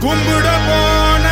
கும்பிட போன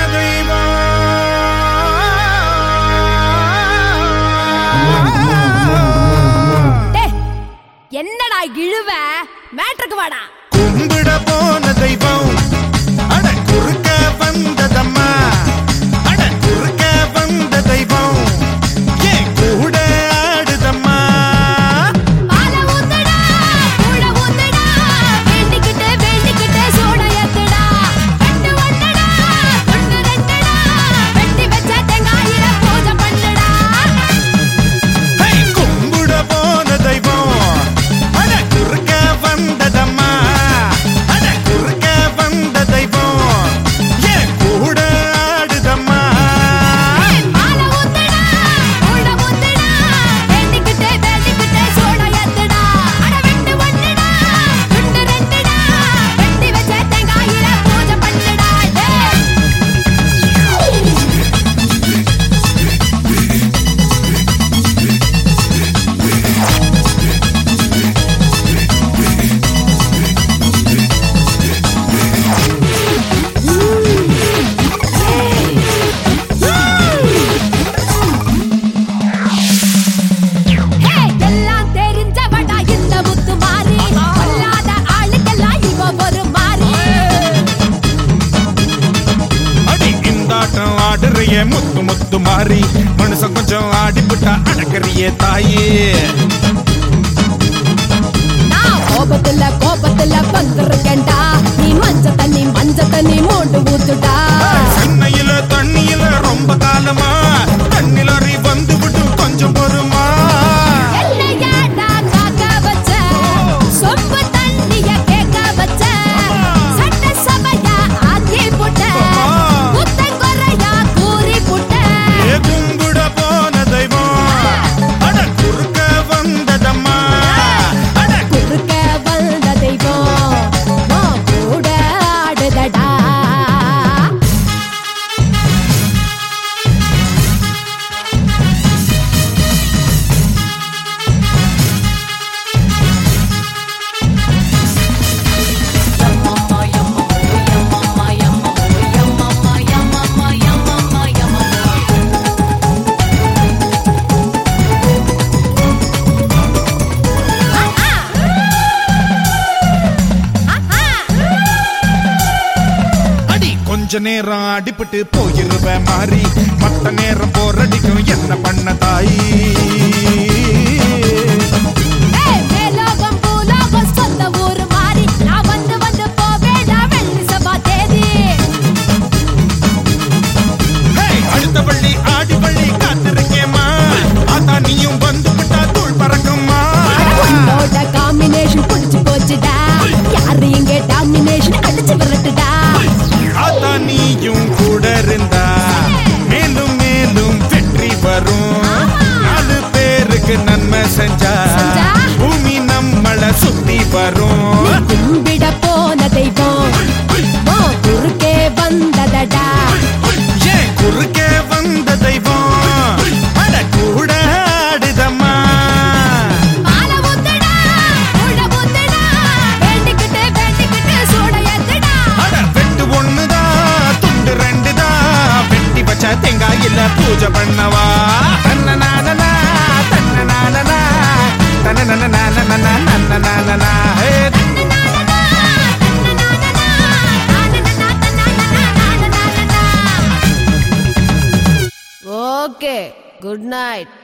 தெய்வம் டேய், என்னடா இழுவ மேட்ருக்கு வாடா கும்பிட போன தெய்வம் அட குறுக்க வந்ததம்மா அட குறுக்க வந்த தெய்வம் ஏன் கூட ஆடுதம்மா பால ஊத்துடா கூட ஊத்துடா வேண்டிக்கிட்டு வேண்டிக்கிட்டு சோட ஏத்துடா ரெண்டு ஒண்ணுடா ஒண்ணு ரெண்டுடா வெட்டி வச்ச தேங்காயில பூஜை பண்ணுடா ஹே, கும்பிட போன தெய்வம் அட குறுக்க வந்ததம்மா அட குறுக்க வந்த தெய்வம் ஏன் கூட ஆடுதம்மா ஏய், பால ஊத்துடா கூட ஊத்துடா வேண்டிக்கிட்டு வேண்டிக்கிட்டு சோட ஏத்துடா அட வெட்டு ஒண்ணுடா ரெண்டு ரெண்டுடா வெட்டி வச்ச தேங்காயில பூஜை பண்ணுடா டேய் ஏய், எல்லாம் தெரிஞ்சவடா இந்த முத்து மாறி கொல்லாத ஆளுக்கெல்லாம் இவ ஒரு மாறி அடி இந்தாட்டம் ஆடுறிய முத்து முத்து மாறி மனுஷன் கொஞ்சம் ஆடிப்புட்டா அடக்கறிய தாயே நான் கோபத்துல கோபத்துல வந்திருக்கேன்டா நீ மஞ்ச தண்ணி மஞ்ச தண்ணி மோண்டு ஊத்துடா சென்னையில தண்ணியில ரொம்ப காலமா தண்ணிலறி வந்து விட்டு கொஞ்சம் பொறுமா என்னையாடா காக்க வச்ச சொம்பு தண்ணிய கேட்க வச்ச சட்ட சபையா ஆக்கி புட்ட புத்த குறையா கூறி புட்ட ஏ கும்பிட போன தெய்வம் அட குறுக்க வந்ததம்மா அட குறுக்க வந்த தெய்வம் உன் கூட ஆடுதடா அடி கொஞ்ச நேரம் அடிபட்டு போயிருவ மாறி மத்த நேரம் போரடிக்கும் என்ன பண்ண தாயி ஏய், மேலோகம் பூலோகம் சொந்த ஊரு மாறி நான் வந்து வந்து போவேடா வெள்ளி சபா தேதி ஹேய், அடுத்த பள்ளி ஆடி பள்ளி காத்திருக்கேம்மா அதான் நீயும் வந்து விட்டா தூள் பறக்கும்மா உன்னோட காம்பினேஷன் புடிச்சு போச்சுடா யாரு இங்க டாமினேஷன் அடிச்சு விரட்டுடா அதான் நீயும் கூட இருந்தா மேலும் மேலும் வெற்றி வரும் நாலு பேருக்கு நன்மை செஞ்சா செஞ்சா? பூமி நம்மள சுத்தி வரும் நீ கும்பிட போன தெய்வம் உன் குறுக்கே வந்ததடா ஏன் குறுக்கே வந்த தெய்வம் அட கூட ஆடுதம்மா பால ஊத்துடா கூட ஊத்துடா வேண்டிக்கிட்டு வேண்டிக்கிட்டு சூட ஏத்துடா அட வெட்டு ஒண்ணுதான் துண்டு ரெண்டுதான் வெட்டி வச்ச தேங்காயில பூஜை பண்ணவா தன்ன நானனா தன்ன நானனா தன்ன நானனா நன்ன நானனா ஹே ஓகே குட் நைட்